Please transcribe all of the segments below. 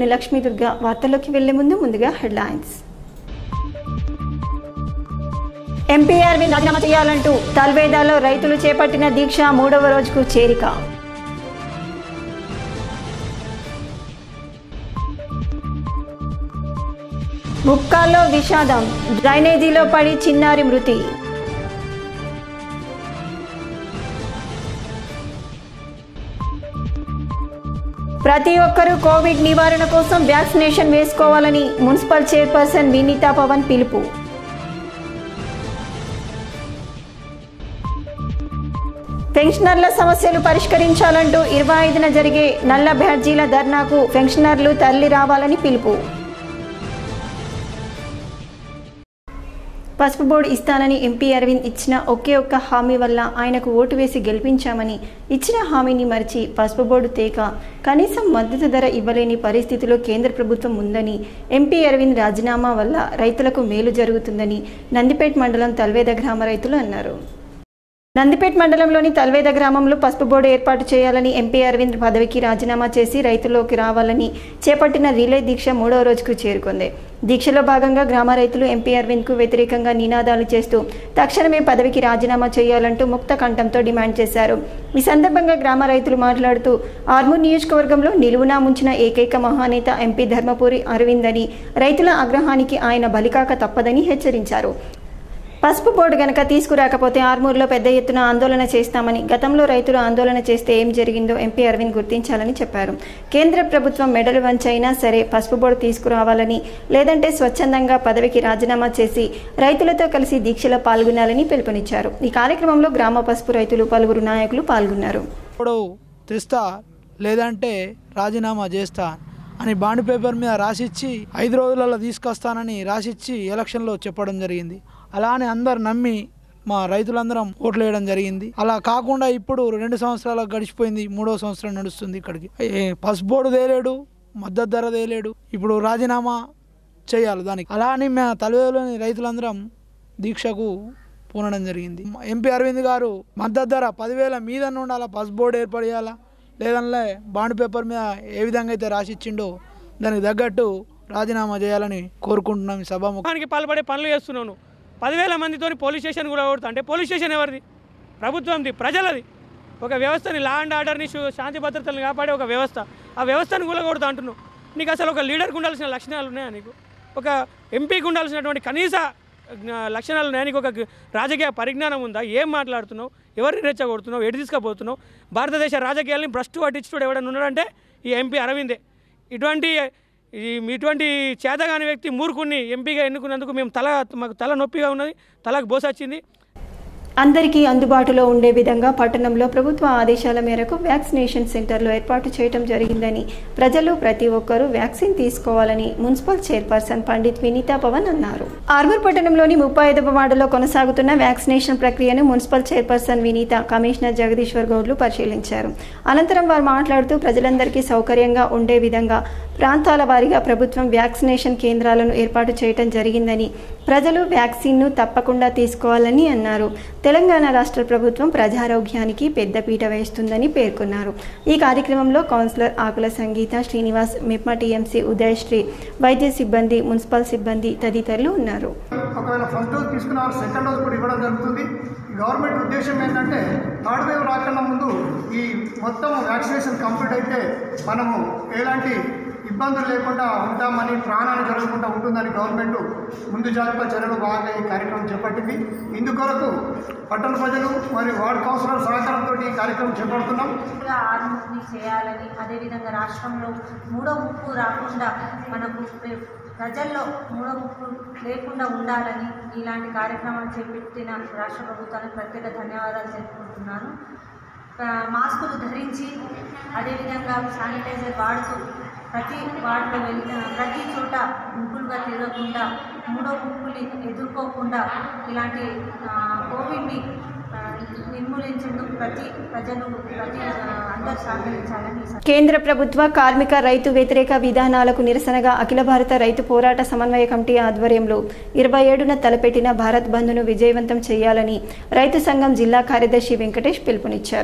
నేను లక్ష్మీ దుర్గా వార్తల్లోకి వెళ్లే ముందు ముందుగా హెడ్లైన్స్ ఎంపీఆర్వి రాజీనామా చేయాలంటూ తల్వేదాలో రైతులు చేపట్టిన దీక్ష మూడవ రోజుకు చేరిక ముక్కాల్లో విషాదం డ్రైనేజీలో పడి చిన్నారి మృతి ప్రతి ఒక్కరూ కోవిడ్ నివారణ కోసం వ్యాక్సినేషన్ వేసుకోవాలని మున్సిపల్ చైర్పర్సన్ వినీతా పవన్ పిలుపు పెన్షనర్ల సమస్యలు పరిష్కరించాలంటూ ఇరవై ఐదున జరిగే నల్ల బ్యాడ్జీల ధర్నాకు పెన్షనర్లు తరలి రావాలని పిలుపు పసుపు బోర్డు ఇస్తానని ఎంపీ అరవింద్ ఇచ్చిన ఒకే ఒక్క హామీ వల్ల ఆయనకు ఓటు వేసి గెలిపించామని ఇచ్చిన హామీని మరిచి పసుపు బోర్డు తేక కనీసం మద్దతు ధర ఇవ్వలేని పరిస్థితిలో కేంద్ర ప్రభుత్వం ఉందని ఎంపీ అరవింద్ రాజీనామా వల్ల రైతులకు మేలు జరుగుతుందని నందిపేట్ మండలం తల్వేద గ్రామ రైతులు అన్నారు నందిపేట్ మండలంలోని తల్వేద గ్రామంలో పసుపు బోర్డు ఏర్పాటు చేయాలని ఎంపీ అరవింద్ పదవికి రాజీనామా చేసి రైతుల్లోకి రావాలని చేపట్టిన రిలే దీక్ష మూడవ రోజుకు చేరుకుంది దీక్షలో భాగంగా గ్రామ రైతులు ఎంపీ అరవింద్కు వ్యతిరేకంగా నినాదాలు చేస్తూ తక్షణమే పదవికి రాజీనామా చేయాలంటూ ముక్త కంఠంతో డిమాండ్ చేశారు ఈ సందర్భంగా గ్రామ రైతులు మాట్లాడుతూ ఆర్మూర్ నియోజకవర్గంలో నిలువునా ముంచిన ఏకైక మహానేత ఎంపీ ధర్మపురి అరవింద్ అని రైతుల ఆగ్రహానికి ఆయన బలికాక తప్పదని హెచ్చరించారు పసుపు బోర్డు గనక తీసుకురాకపోతే ఆర్మూర్లో పెద్ద ఎత్తున ఆందోళన చేస్తామని గతంలో రైతులు ఆందోళన చేస్తే ఏం జరిగిందో ఎంపీ అరవింద్ గుర్తించాలని చెప్పారు కేంద్ర ప్రభుత్వం మెడలు వంచైనా సరే పసుపు బోర్డు తీసుకురావాలని లేదంటే స్వచ్ఛందంగా పదవికి రాజీనామా చేసి రైతులతో కలిసి దీక్షలో పాల్గొనాలని పిలుపునిచ్చారు ఈ కార్యక్రమంలో గ్రామ పసుపు రైతులు పలువురు నాయకులు పాల్గొన్నారు ఇప్పుడు తెస్తా లేదంటే రాజీనామా చేస్తా అని బాండ్ పేపర్ మీద రాసిచ్చి ఐదు రోజులలో తీసుకొస్తానని రాసిచ్చి ఎలక్షన్లో చెప్పడం జరిగింది అలానే అందరు నమ్మి మా రైతులందరం ఓట్లు వేయడం జరిగింది అలా కాకుండా ఇప్పుడు రెండు సంవత్సరాలకు గడిచిపోయింది మూడో సంవత్సరం నడుస్తుంది ఇక్కడికి ఏ పసుపు బోర్డు తేలేడు మద్దతు ధర తేలేడు ఇప్పుడు రాజీనామా చేయాలి దానికి అలా అని మా తలవేలోని రైతులందరం దీక్షకు పూనడం జరిగింది ఎంపీ అరవింద్ గారు మద్దతు ధర పదివేల మీద ఉండాలా పసుపు బోర్డు ఏర్పాటు చేయాలా లేదంటే బాండ్ పేపర్ మీద ఏ విధంగా అయితే రాసిచ్చిండో దానికి తగ్గట్టు రాజీనామా చేయాలని కోరుకుంటున్నాం ఈ సభాముఖ ముఖానికి పాల్పడే పనులు చేస్తున్నాను పదివేల మందితో పోలీస్ స్టేషన్ కూడా కొడుతా అంటే పోలీస్ స్టేషన్ ఎవరిది ప్రభుత్వంది ప్రజలది ఒక వ్యవస్థని లా అండ్ ఆర్డర్ని శు- శాంతి భద్రతలను కాపాడే ఒక వ్యవస్థ ఆ వ్యవస్థను కూడా కొడుతా అంటున్నావు నీకు అసలు ఒక లీడర్కి ఉండాల్సిన లక్షణాలు ఉన్నాయా నీకు ఒక ఎంపీకి ఉండాల్సినటువంటి కనీస జ్ఞ- లక్షణాలు ఉన్నాయా నీకు ఒక గ- రాజకీయ పరిజ్ఞానం ఉందా ఏం మాట్లాడుతున్నావు ఎవరిని రెచ్చగొడుతున్నావు ఎటు తీసుకుపోతున్నావు భారతదేశ రాజకీయాల్ని భ్రష్టు పట్టించుడు ఎవడన్నా ఉన్నాడంటే ఈ ఎంపీ అరవిందే ఇటువంటి ఈ ఇటువంటి చేతగాని వ్యక్తి మూర్ఖుణ్ణి ఎంపీగా ఎన్నుకున్నందుకు మేము తల మాకు తల నొప్పిగా ఉన్నది తలకు బోసొచ్చింది అందరికీ అందుబాటులో ఉండే విధంగా పట్టణంలో ప్రభుత్వ ఆదేశాల మేరకు వ్యాక్సినేషన్ సెంటర్లు ఏర్పాటు చేయడం జరిగిందని ప్రజలు ప్రతి ఒక్కరూ వ్యాక్సిన్ తీసుకోవాలని మున్సిపల్ చైర్పర్సన్ పండిత్ వినీతా పవన్ అన్నారు ఆర్మూర్ పట్టణంలోని ముప్పై ఐదవ వార్డులో కొనసాగుతున్న వ్యాక్సినేషన్ ప్రక్రియను municipal chairperson Vineetha commissioner Jagadeeshwar గౌడ్లు పరిశీలించారు అనంతరం వారు మాట్లాడుతూ ప్రజలందరికీ సౌకర్యంగా ఉండే విధంగా ప్రాంతాల వారీగా ప్రభుత్వం వ్యాక్సినేషన్ కేంద్రాలను ఏర్పాటు చేయడం జరిగిందని ప్రజలు వ్యాక్సిన్ను తప్పకుండా తీసుకోవాలని అన్నారు తెలంగాణ రాష్ట్ర ప్రభుత్వం ప్రజారోగ్యానికి పెద్దపీట వేస్తుందని పేర్కొన్నారు ఈ కార్యక్రమంలో కౌన్సిలర్ ఆకుల సంగీత శ్రీనివాస్ మిప్మ టీఎంసీ ఉదయశ్రీ వైద్య సిబ్బంది మున్సిపల్ సిబ్బంది తదితరులు ఉన్నారు ఒకవేళ ఫస్ట్ డోస్ తీసుకున్న వారు సెకండ్ డోస్ కూడా ఇవ్వడం జరుగుతుంది ఈ గవర్నమెంట్ ఉద్దేశం ఏంటంటే థర్డ్ వేవ్ రాకన్నా ముందు ఈ మొత్తం వ్యాక్సినేషన్ కంప్లీట్ అయితే మనము ఎలాంటి ఇబ్బందులు లేకుండా ఉంటామని ప్రాణాలు జరగకుండా ఉంటుందని గవర్నమెంట్ ముందు జాగ్రత్త చర్యలు బాగా ఈ కార్యక్రమం చేపట్టింది ఇందుకొరకు పట్టణ ప్రజలు మరియు వార్డు కౌన్సిలర్ సహకారంతో ఈ కార్యక్రమం చేపడుతున్నాం కూడా ఆర్మూర్ని చేయాలని అదేవిధంగా రాష్ట్రంలో మూడో ముప్పు రాకుండా మనకు ప్ర- ప్రజల్లో మూడో ముప్పు లేకుండా ఉండాలని ఇలాంటి కార్యక్రమాలు చేపట్టిన రాష్ట్ర ప్రభుత్వానికి ప్రత్యేక ధన్యవాదాలు తెలుపుకుంటున్నాను ఆ, మాస్కులు ధరించి అదేవిధంగా శానిటైజర్ వాడుతూ ప్రతి వార్డులో వెళ్ళి ప్రతి చోట గుంపులుగా తిరగకుండా మూడో గుంపుని ఎదుర్కోకుండా ఇలాంటి ఆ, కోవిడ్ని ఆ, నిర్మూలించేందుకు ప్రతి ప్రజలు ప్రతి ఆ, అందరూ సహకరించాలని ఈ సందర్భంగా కేంద్ర ప్రభుత్వ కార్మిక రైతు వ్యతిరేక విధానాలకు నిరసనగా అఖిల భారత రైతు పోరాట సమన్వయ కమిటీ ఆధ్వర్యంలో ఇరవై ఏడున తలపెట్టిన భారత్ బంద్ను విజయవంతం చేయాలని రైతు సంఘం జిల్లా కార్యదర్శి వెంకటేష్ పిలుపునిచ్చారు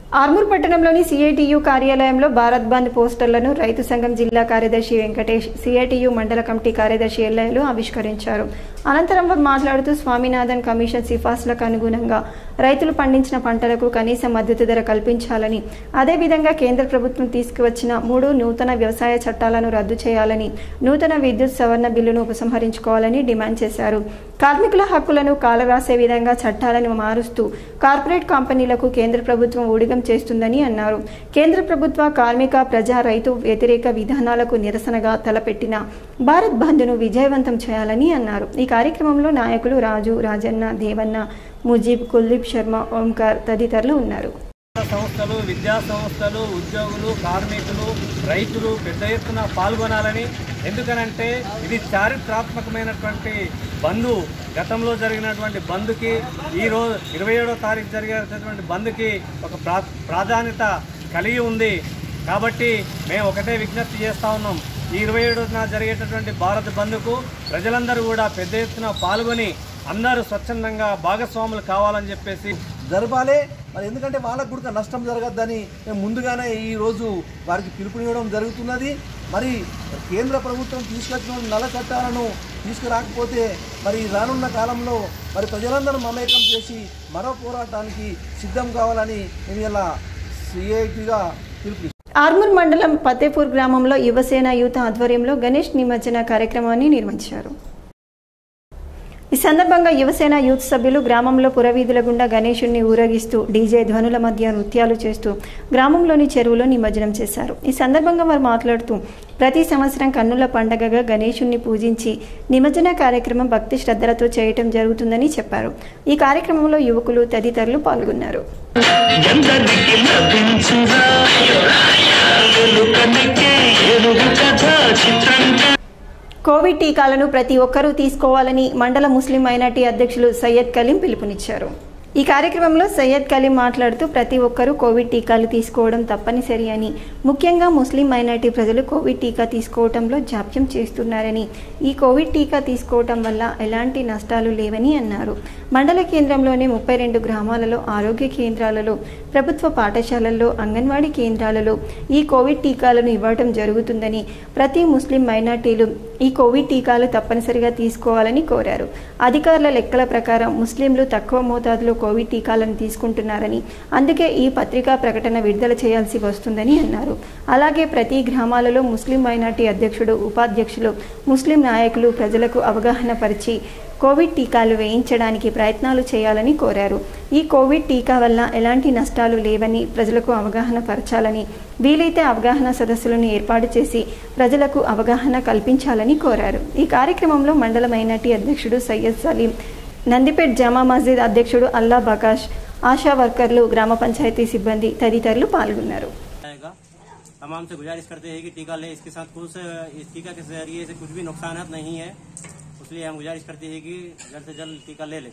ఆర్మూర్ పట్టణంలోని సిఐటియు కార్యాలయంలో భారత్ బంద్ పోస్టర్లను రైతు సంఘం జిల్లా కార్యదర్శి వెంకటేష్ సిఐటియు మండల కమిటీ కార్యదర్శి ఎల్లయ్యలు ఆవిష్కరించారు అనంతరం వారు మాట్లాడుతూ స్వామినాథన్ కమిషన్ సిఫార్సులకు అనుగుణంగా రైతులు పండించిన పంటలకు కనీస మద్దతు ధర కల్పించాలని అదేవిధంగా కేంద్ర ప్రభుత్వం తీసుకువచ్చిన మూడు నూతన వ్యవసాయ చట్టాలను రద్దు చేయాలని నూతన విద్యుత్ సవరణ బిల్లును ఉపసంహరించుకోవాలని డిమాండ్ చేశారు కార్మికుల హక్కులను కాలరాసే విధంగా చట్టాలను మారుస్తూ కార్పొరేట్ కంపెనీలకు కేంద్ర ప్రభుత్వం ఊడిగం చేస్తుందని అన్నారు కేంద్ర ప్రభుత్వ కార్మిక ప్రజా రైతు వ్యతిరేక విధానాలకు నిరసనగా తలపెట్టిన భారత్ బంద్ను విజయవంతం చేయాలని అన్నారు ఈ కార్యక్రమంలో నాయకులు రాజు రాజన్న దేవన్న ముజీబ్ కుల్దీప్ శర్మ ఓంకార్ తదితరులు ఉన్నారు సంస్థలు విద్యా సంస్థలు ఉద్యోగులు కార్మికులు రైతులు పెద్ద ఎత్తున పాల్గొనాలని ఎందుకనంటే ఇది చారిత్రాత్మకమైనటువంటి బంద్ గతంలో జరిగినటువంటి బంద్కి ఈ రోజు ఇరవై ఏడో తారీఖు జరిగేటటువంటి బంద్కి ఒక ప్రా ప్రాధాన్యత కలిగి ఉంది కాబట్టి మేము ఒకటే విజ్ఞప్తి చేస్తూ ఉన్నాం ఈ ఇరవై ఏడున జరిగేటటువంటి భారత్ బంద్కు ప్రజలందరూ కూడా పెద్ద ఎత్తున పాల్గొని అందరూ స్వచ్ఛందంగా భాగస్వాములు కావాలని చెప్పేసి జరపాలి మరి ఎందుకంటే వాళ్ళకు కూడా నష్టం జరగద్దని మేము ముందుగానే ఈ రోజు వారికి పిలుపునివ్వడం జరుగుతున్నది మరి కేంద్ర ప్రభుత్వం తీసుకొచ్చిన నల్ల చట్టాలను తీసుకురాకపోతే మరి రానున్న కాలంలో మరి ప్రజలందరూ మమేకం చేసి మరో పోరాటానికి సిద్ధం కావాలని మేము ఇలా సిఐటిగా పిలుపు ఆర్మూర్ మండలం ఫతేపూర్ గ్రామంలో యువసేన యూత్ ఆధ్వర్యంలో గణేష్ నిమజ్జన కార్యక్రమాన్ని నిర్వహించారు ఈ సందర్భంగా యువసేన యూత్ సభ్యులు గ్రామంలో పురవీధుల గుండా గణేశుణ్ణి ఊరేగిస్తూ డీజే ధ్వనుల మధ్య నృత్యాలు చేస్తూ గ్రామంలోని చెరువులో నిమజ్జనం చేశారు ఈ సందర్భంగా వారు మాట్లాడుతూ ప్రతి సంవత్సరం కన్నుల పండగగా గణేశుణ్ణి పూజించి నిమజ్జన కార్యక్రమం భక్తి శ్రద్ధలతో చేయటం జరుగుతుందని చెప్పారు ఈ కార్యక్రమంలో యువకులు తదితరులు పాల్గొన్నారు ఎందరికి లభించురా ఎలుకనకే ఎరుగు కథ చిత్రంగా కోవిడ్ టీకాలను ప్రతి ఒక్కరూ తీసుకోవాలని మండల ముస్లిం మైనార్టీ అధ్యక్షులు సయ్యద్ కలీం పిలుపునిచ్చారు ఈ కార్యక్రమంలో సయ్యద్ కలీం మాట్లాడుతూ ప్రతి ఒక్కరూ కోవిడ్ టీకాలు తీసుకోవడం తప్పనిసరి అని ముఖ్యంగా ముస్లిం మైనార్టీ ప్రజలు కోవిడ్ టీకా తీసుకోవడంలో జాప్యం చేస్తున్నారని ఈ కోవిడ్ టీకా తీసుకోవటం వల్ల ఎలాంటి నష్టాలు లేవని అన్నారు మండల కేంద్రంలోని ముప్పై రెండు గ్రామాలలో ఆరోగ్య కేంద్రాలలో ప్రభుత్వ పాఠశాలల్లో అంగన్వాడీ కేంద్రాలలో ఈ కోవిడ్ టీకాలను ఇవ్వడం జరుగుతుందని ప్రతి ముస్లిం మైనార్టీలు ఈ కోవిడ్ టీకాలు తప్పనిసరిగా తీసుకోవాలని కోరారు అధికారుల లెక్కల ప్రకారం ముస్లింలు తక్కువ మోతాదులో కోవిడ్ టీకాలను తీసుకుంటున్నారని అందుకే ఈ పత్రికా ప్రకటన విడుదల చేయాల్సి వస్తుందని అన్నారు అలాగే ప్రతి గ్రామాలలో ముస్లిం మైనార్టీ అధ్యక్షుడు ఉపాధ్యక్షులు ముస్లిం నాయకులు ప్రజలకు అవగాహన పరిచి కోవిడ్ టీకాలు వేయించడానికి ప్రయత్నాలు చేయాలని కోరారు ఈ కోవిడ్ టీకా వల్ల ఎలాంటి నష్టాలు లేవని ప్రజలకు అవగాహన పరచాలని వీలైతే అవగాహన సదస్సులను ఏర్పాటు చేసి ప్రజలకు అవగాహన కల్పించాలని కోరారు ఈ కార్యక్రమంలో మండల మైనార్టీ అధ్యక్షుడు సయ్యద్ సలీం నందిపేట్ జామా మస్జిద్ అధ్యక్షుడు అల్లా బకాష్ ఆశా వర్కర్లు గ్రామ పంచాయతీ సిబ్బంది తదితరులు పాల్గొన్నారు जाएगा तमाम से गुजारिश करते हैं कि टीका ले इसके साथ कुछ इस टीका के जरिए से कुछ भी नुकसान नहीं है इसलिए हम गुजारिश करते हैं कि जल्द से जल्द टीका ले ले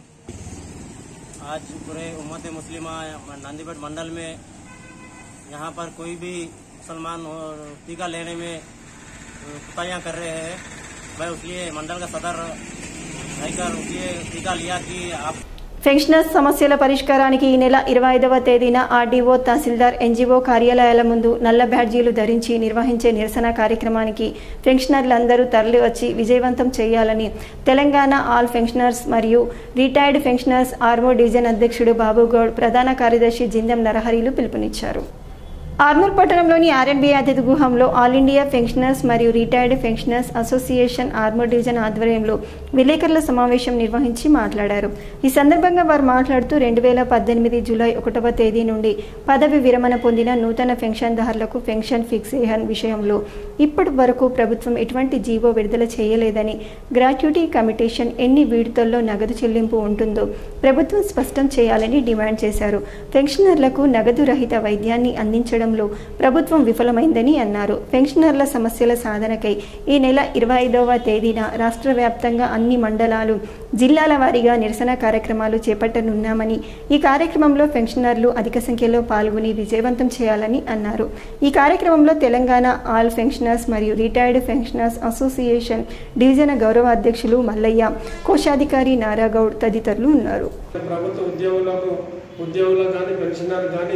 आज पूरे उम्मत मुस्लिमा नांदीपेट मंडल में यहाँ पर कोई भी मुसलमान हो, टीका लेने में कोताहियाँ कर रहे हैं मैं इसलिए मंडल का सदर रहकर उसलिए टीका लिया कि आप పెన్షనర్స్ సమస్యల పరిష్కారానికి ఈ నెల ఇరవై ఐదవ తేదీన ఆర్డీఓ తహసీల్దార్ ఎన్జీఓ కార్యాలయాల ముందు నల్ల బ్యాడ్జీలు ధరించి నిర్వహించే నిరసన కార్యక్రమానికి పెన్షనర్లందరూ తరలివచ్చి విజయవంతం చేయాలని తెలంగాణ ఆల్ పెన్షనర్స్ మరియు రిటైర్డ్ పెన్షనర్స్ ఆర్మో డివిజన్ అధ్యక్షుడు బాబుగౌడ్ ప్రధాన కార్యదర్శి జిందం నరహరిలు పిలుపునిచ్చారు ఆర్మూర్ పట్టణంలోని ఆర్ఎన్బి అతిథి గృహంలో ఆల్ ఇండియా పెన్షనర్స్ మరియు retired pensioners association Armoor division ఆధ్వర్యంలో విలేకరుల సమావేశం నిర్వహించి మాట్లాడారు ఈ సందర్భంగా వారు మాట్లాడుతూ రెండు వేల పద్దెనిమిది జూలై ఒకటవ తేదీ నుండి పదవి విరమణ పొందిన నూతన పెన్షన్దారులకు పెన్షన్ ఫిక్సేషన్ విషయంలో ఇప్పటి వరకు ప్రభుత్వం ఎటువంటి జీవో విడుదల చేయలేదని గ్రాట్యుటీ కమిటేషన్ ఎన్ని విడుదలలో నగదు చెల్లింపు ఉంటుందో ప్రభుత్వం స్పష్టం చేయాలని డిమాండ్ చేశారు పెన్షనర్లకు నగదు రహిత వైద్యాన్ని అందించడంలో ప్రభుత్వం విఫలమైందని అన్నారు పెన్షనర్ల సమస్యల సాధనకై ఈ నెల ఇరవై ఐదవ తేదీన రాష్ట్ర వ్యాప్తంగా అన్ని మండలాలు జిల్లాల వారీగా నిరసన కార్యక్రమాలు చేపట్టనున్నామని ఈ కార్యక్రమంలో పెన్షనర్లు అధిక సంఖ్యలో పాల్గొని విజయవంతం చేయాలని అన్నారు ఈ కార్యక్రమంలో తెలంగాణ ఆల్ పెన్షనర్స్ మరియు రిటైర్డ్ పెన్షనర్స్ అసోసియేషన్ డివిజన్ గౌరవ అధ్యక్షులు మల్లయ్య కోశాధికారి నారాగౌడ్ తదితరులు ఉన్నారు ప్రభుత్వ ఉద్యోగులకు ఉద్యోగులకు కానీ పెన్షనర్ కానీ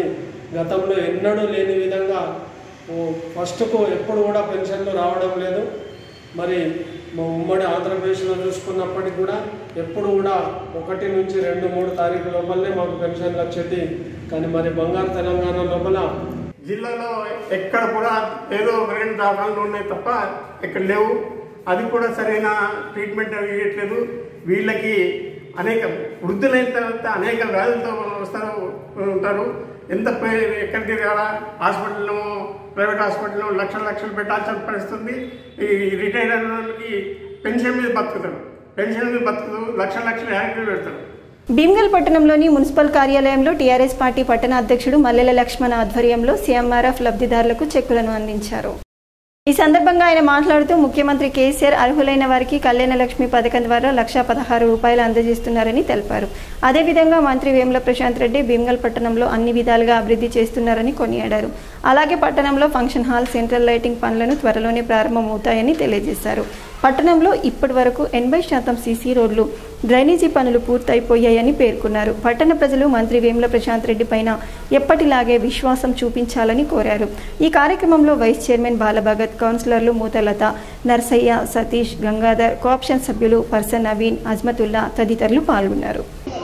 గతంలో ఎన్నడూ లేని విధంగా ఓ ఫస్ట్కు ఎప్పుడు కూడా పెన్షన్లు రావడం లేదు మరి మా ఉమ్మడి ఆంధ్రప్రదేశ్లో చూసుకున్నప్పటికి కూడా ఎప్పుడు కూడా ఒకటి నుంచి రెండు మూడు తారీఖు లోపలనే మాకు పెన్షన్లు వచ్చేటి కానీ మరి బంగారు తెలంగాణ లోపల జిల్లాలో ఎక్కడ కూడా ఏదో ఒక రెండు దవాఖానలు ఉన్నాయి తప్ప ఇక్కడ లేవు అది కూడా సరైన ట్రీట్మెంట్ అవి ఇవ్వట్లేదు వీళ్ళకి అనేక వృద్ధులైన తర్వాత అనేక వ్యాధులతో వస్తారు ఉంటారు ఎంత పే- ఎక్కడ తిరగాలా హాస్పిటల్లో ప్రైవేట్ హాస్పిటల్లో లక్షల లక్షలు పెట్టాల్సిన పరిస్థితుంది ఈ రిటైర్ అయిన వాళ్ళకి పెన్షన్ మీద బతుకుతారు పెన్షన్ మీద బతుకుతూ లక్షల లక్షలు యాక్టివ్ పెడతారు భీమ్గల్ పట్టణంలోని మున్సిపల్ కార్యాలయంలో టీఆర్ఎస్ పార్టీ పట్టణ అధ్యక్షుడు మల్లెల లక్ష్మణ ఆధ్వర్యంలో సీఎంఆర్ఎఫ్ లబ్ధిదారులకు చెక్కులను అందించారు ఈ సందర్భంగా ఆయన మాట్లాడుతూ ముఖ్యమంత్రి కేసీఆర్ అర్హులైన వారికి కళ్యాణ లక్ష్మి పథకం ద్వారా లక్షా పదహారు రూపాయలు అందజేస్తున్నారని తెలిపారు అదేవిధంగా మంత్రి వేముల ప్రశాంత్ రెడ్డి భీమ్గల్ పట్టణంలో అన్ని విధాలుగా అభివృద్ధి చేస్తున్నారని కొనియాడారు అలాగే పట్టణంలో ఫంక్షన్ హాల్ సెంట్రల్ లైటింగ్ పనులను త్వరలోనే ప్రారంభమవుతాయని తెలియజేశారు పట్టణంలో ఇప్పటి వరకు ఎనభై శాతం సీసీ రోడ్లు డ్రైనేజీ పనులు పూర్తయిపోయాయని పేర్కొన్నారు పట్టణ ప్రజలు మంత్రి వేముల ప్రశాంత్ రెడ్డి పైన ఎప్పటిలాగే విశ్వాసం చూపించాలని కోరారు ఈ కార్యక్రమంలో వైస్ చైర్మన్ బాలభగత్ కౌన్సిలర్లు మూతలత నర్సయ్య సతీష్ గంగాధర్ కోఆప్షన్ సభ్యులు పర్సన్ నవీన్ అజ్మతుల్లా తదితరులు పాల్గొన్నారు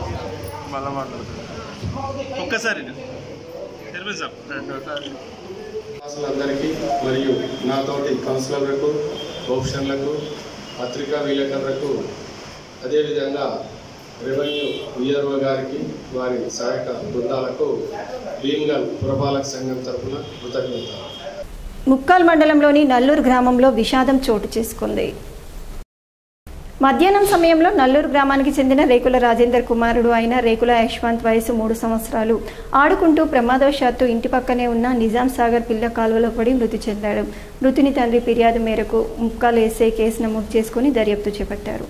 ఒక్కసారి అందరికీ మరియు నాతోటి కౌన్సిలర్లకు ఆప్షన్లకు పత్రికా విలేకరులకు అదేవిధంగా రెవెన్యూ విఆర్ఓ గారికి వారి సహాయక బృందాలకు భీమ్గల్ పురపాలక సంఘం తరఫున కృతజ్ఞత ముక్కాల్ మండలంలోని నల్లూరు గ్రామంలో విషాదం చోటు చేసుకుంది మధ్యాహ్నం సమయంలో నల్లూరు గ్రామానికి చెందిన రేకుల రాజేందర్ కుమారుడు అయిన రేకుల యశ్వంత్ వయసు మూడు సంవత్సరాలు ఆడుకుంటూ ప్రమాదవశాత్తు ఇంటి పక్కనే ఉన్న నిజాం సాగర్ పిల్ల కాలువలో పడి మృతి చెందాడు మృతుని తండ్రి ఫిర్యాదు మేరకు ముక్కాలు ఎస్ఐ కేసు నమోదు చేసుకుని దర్యాప్తు చేపట్టారు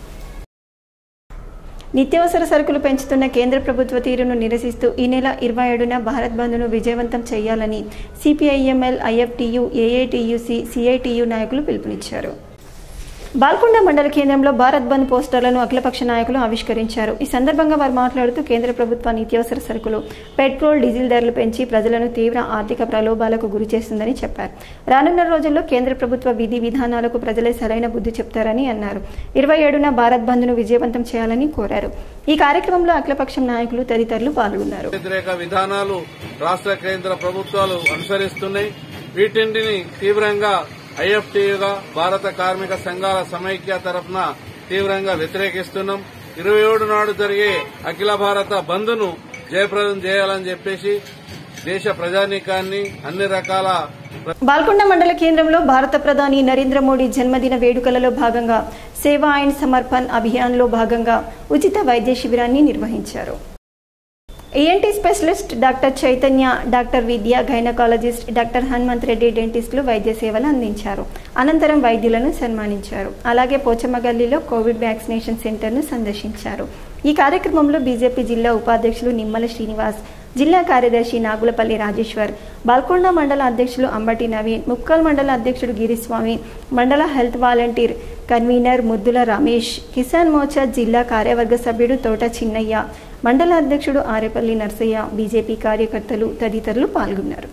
నిత్యావసర సరుకులు పెంచుతున్న కేంద్ర ప్రభుత్వ తీరును నిరసిస్తూ ఈ నెల ఇరవై ఏడున భారత్ బంద్ను విజయవంతం చేయాలని సిపిఐఎంఎల్ ఐఎఫ్టియు ఏఐటియుసి సిఐటియు నాయకులు పిలుపునిచ్చారు బాల్కొండ మండల కేంద్రంలో భారత్ బంద్ పోస్టర్లను అఖిలపక్ష నాయకులు ఆవిష్కరించారు ఈ సందర్భంగా వారు మాట్లాడుతూ కేంద్ర ప్రభుత్వ నిత్యావసర సరుకులు పెట్రోల్ డీజిల్ ధరలు పెంచి ప్రజలను తీవ్ర ఆర్థిక ప్రలోభాలకు గురి చేస్తుందని చెప్పారు రానున్న రోజుల్లో కేంద్ర ప్రభుత్వ విధి విధానాలకు ప్రజలే సరైన బుద్ధి చెప్తారని అన్నారు ఇరవై ఏడున భారత్ బంద్ను విజయవంతం చేయాలని కోరారు ఈ కార్యక్రమంలో అఖిలపక్షం నాయకులు తదితరులు పాల్గొన్నారు వ్యతిరేక విధానాలు రాష్ట్ర కేంద్ర ప్రభుత్వాలు అనుసరిస్తున్నాయి వీటిని తీవ్రంగా ఐఎఫ్టీయుగా భారత కార్మిక సంఘాల సమైక్య తరఫున తీవ్రంగా వ్యతిరేకిస్తున్నాం ఇరవై ఏడు నాడు జరిగే అఖిల భారత బంద్ను జయప్రదం చేయాలని చెప్పేసి దేశ ప్రజానీకాన్ని అన్ని రకాల బాల్కొండ మండల కేంద్రంలో భారత ప్రధాని నరేంద్ర మోడీ జన్మదిన వేడుకలలో భాగంగా సేవా అండ్ సమర్పణ్ అభియాన్లో భాగంగా ఉచిత వైద్య శిబిరాన్ని నిర్వహించారు ENT specialist doctor Chaitanya doctor Vidya gynaecologist doctor Hanumanth Reddy డెంటిస్టులు వైద్య సేవలు అందించారు అనంతరం వైద్యులను సన్మానించారు అలాగే పోచమ్మగల్లిలో కోవిడ్ వ్యాక్సినేషన్ సెంటర్ను సందర్శించారు ఈ కార్యక్రమంలో బీజేపీ జిల్లా ఉపాధ్యక్షులు నిమ్మల శ్రీనివాస్ జిల్లా కార్యదర్శి నాగులపల్లి రాజేశ్వర్ బాల్కొండ మండల అధ్యక్షులు అంబటి నవీన్ ముక్కల్ మండల అధ్యక్షుడు గిరిస్వామి మండల హెల్త్ వాలంటీర్ కన్వీనర్ ముద్దుల రమేష్ కిసాన్ మోర్చా జిల్లా కార్యవర్గ సభ్యుడు తోట చిన్నయ్య మండల అధ్యక్షుడు ఆరేపల్లి నర్సయ్య బీజేపీ కార్యకర్తలు తదితరులు పాల్గొన్నారు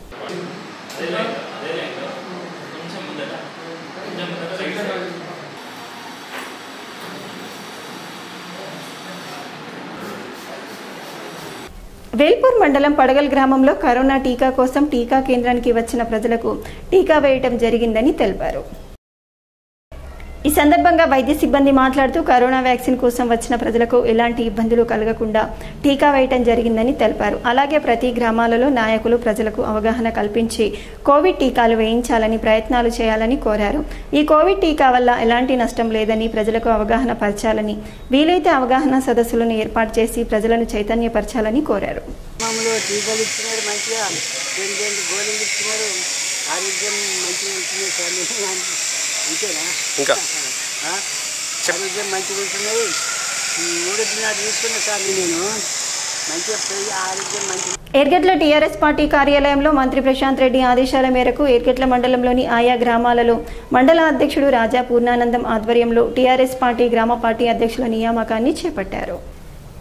వేల్పూర్ మండలం పడగల్ గ్రామంలో కరోనా టీకా కోసం టీకా కేంద్రానికి వచ్చిన ప్రజలకు టీకా వేయటం జరిగిందని తెలిపారు ఈ సందర్భంగా వైద్య సిబ్బంది మాట్లాడుతూ కరోనా వ్యాక్సిన్ కోసం వచ్చిన ప్రజలకు ఎలాంటి ఇబ్బందులు కలగకుండా టీకా వేయటం జరిగిందని తెలిపారు అలాగే ప్రతి గ్రామాలలో నాయకులు ప్రజలకు అవగాహన కల్పించి కోవిడ్ టీకాలు వేయించాలని ప్రయత్నాలు చేయాలని కోరారు ఈ కోవిడ్ టీకా వల్ల ఎలాంటి నష్టం లేదని ప్రజలకు అవగాహన పరచాలని వీలైతే అవగాహన సదస్సులను ఏర్పాటు చేసి ప్రజలను చైతన్యపరచాలని కోరారు మామూలు టీకాలు ఇస్తున్నారు మంచిగా రెండు రెండు గోళీలు ఇస్తున్నారు ఆరోగ్యం మంచిగా ఉంటుంది సార్ అంతేనా ఇంకా? ఆ? ఆరోగ్యం మంచిగా ఉంటున్నది మూడున్నర తీసుకున్నా సార్ నేను మంచిగా పోయి ఆరోగ్యం మంచిగా ఎర్గట్ల టీఆర్ఎస్ పార్టీ కార్యాలయంలో మంత్రి ప్రశాంత్ రెడ్డి ఆదేశాల మేరకు ఎర్గట్ల మండలంలోని ఆయా గ్రామాలలో మండల అధ్యక్షుడు రాజా పూర్ణానందం ఆధ్వర్యంలో టీఆర్ఎస్ పార్టీ గ్రామ పార్టీ అధ్యక్షుల నియామకాన్ని చేపట్టారు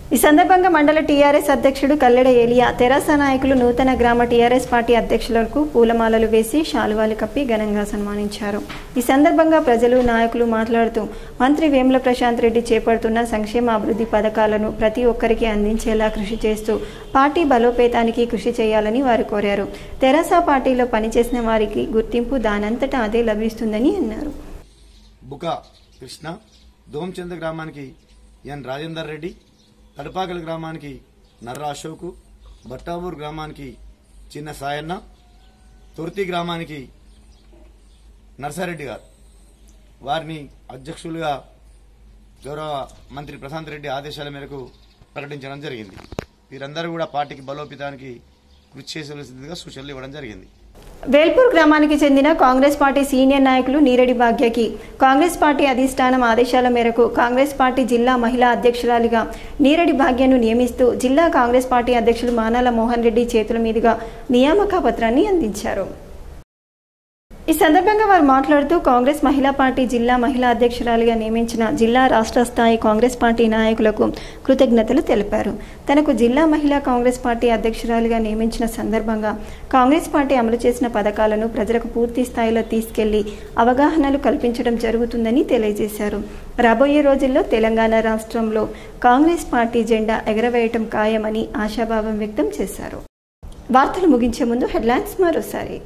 ఈ సందర్భంగా మండల టీఆర్ఎస్ అధ్యక్షుడు కల్లెడ ఏలియా తెరాస నాయకులు నూతన గ్రామ టీఆర్ఎస్ పార్టీ అధ్యక్షులకు పూలమాలలు వేసి శాలువాలు కప్పి ఘనంగా సన్మానించారు ఈ సందర్భంగా ప్రజలు నాయకులు మాట్లాడుతూ మంత్రి వేముల ప్రశాంత్ రెడ్డి చేపడుతున్న సంక్షేమ అభివృద్ధి పథకాలను ప్రతి ఒక్కరికి అందించేలా కృషి చేస్తూ పార్టీ బలోపేతానికి కృషి చేయాలని వారు కోరారు తెరాస పార్టీలో పనిచేసిన వారికి గుర్తింపు దానంతటా అదే లభిస్తుందని అన్నారు బుక కృష్ణ దోమచంద గ్రామానికి ఎన్ రాజేందర్ రెడ్డి తడపాకల గ్రామానికి నర్ర అశోకు బట్టాబూర్ గ్రామానికి చిన్న సాయన్న తుర్తి గ్రామానికి నర్సారెడ్డి గారు వారిని అధ్యక్షులుగా గౌరవ మంత్రి ప్రశాంత్ రెడ్డి ఆదేశాల మేరకు ప్రకటించడం జరిగింది వీరందరూ కూడా పార్టీకి బలోపేతానికి కృషి చేసేవలసిందిగా సూచనలు ఇవ్వడం జరిగింది వేల్పూర్ గ్రామానికి చెందిన కాంగ్రెస్ పార్టీ సీనియర్ నాయకులు నీరెడ్డి భాగ్యకి కాంగ్రెస్ పార్టీ అధిష్టానం ఆదేశాల మేరకు కాంగ్రెస్ పార్టీ జిల్లా మహిళా అధ్యక్షురాలిగా నీరెడ్డి భాగ్యను నియమిస్తూ జిల్లా కాంగ్రెస్ పార్టీ అధ్యక్షులు మానాల మోహన్ రెడ్డి చేతుల మీదుగా నియామక పత్రాన్ని అందించారు ఈ సందర్భంగా వారు మాట్లాడుతూ కాంగ్రెస్ మహిళా పార్టీ జిల్లా మహిళా అధ్యక్షురాలిగా నియమించిన జిల్లా రాష్ట్ర స్థాయి కాంగ్రెస్ పార్టీ నాయకులకు కృతజ్ఞతలు తెలిపారు తనకు జిల్లా మహిళా కాంగ్రెస్ పార్టీ అధ్యక్షురాలిగా నియమించిన సందర్భంగా కాంగ్రెస్ పార్టీ అమలు చేసిన పథకాలను ప్రజలకు పూర్తి స్థాయిలో తీసుకెళ్లి అవగాహనలు కల్పించడం జరుగుతుందని తెలియజేశారు రాబోయే రోజుల్లో తెలంగాణ రాష్ట్రంలో కాంగ్రెస్ పార్టీ జెండా ఎగరవేయటం ఖాయమని ఆశాభావం వ్యక్తం చేశారు వార్తలు ముగించే ముందు హెడ్లైన్స్ మరోసారి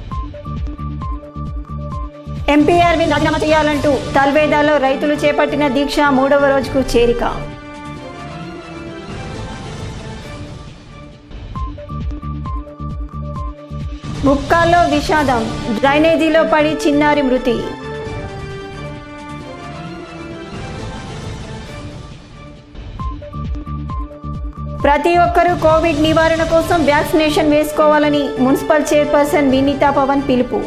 ఎంపీఆర్వి రాజీనామా చేయాలంటూ తల్వేదాలో రైతులు చేపట్టిన దీక్ష మూడవ రోజుకు చేరిక ముక్కాల్లో విషాదం డ్రైనేజీలో పడి చిన్నారి మృతి ప్రతి ఒక్కరూ కోవిడ్ నివారణ కోసం వ్యాక్సినేషన్ వేసుకోవాలని మున్సిపల్ చైర్పర్సన్ వినీతా పవన్ పిలుపు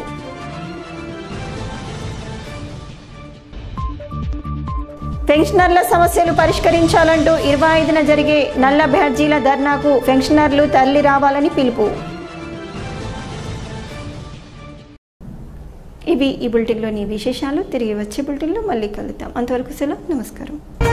పెన్షనర్ల సమస్యలు పరిష్కరించాలంటూ ఇరవై ఐదున జరిగే నల్ల బ్యాడ్జీల ధర్నాకు పెన్షనర్లు తరలి రావాలని పిలుపు ఇవి ఈ బులెటిన్లోని విశేషాలు తిరిగి వచ్చే బులెటిన్లో మళ్ళీ కలుద్దాం అంతవరకు సెలవు నమస్కారం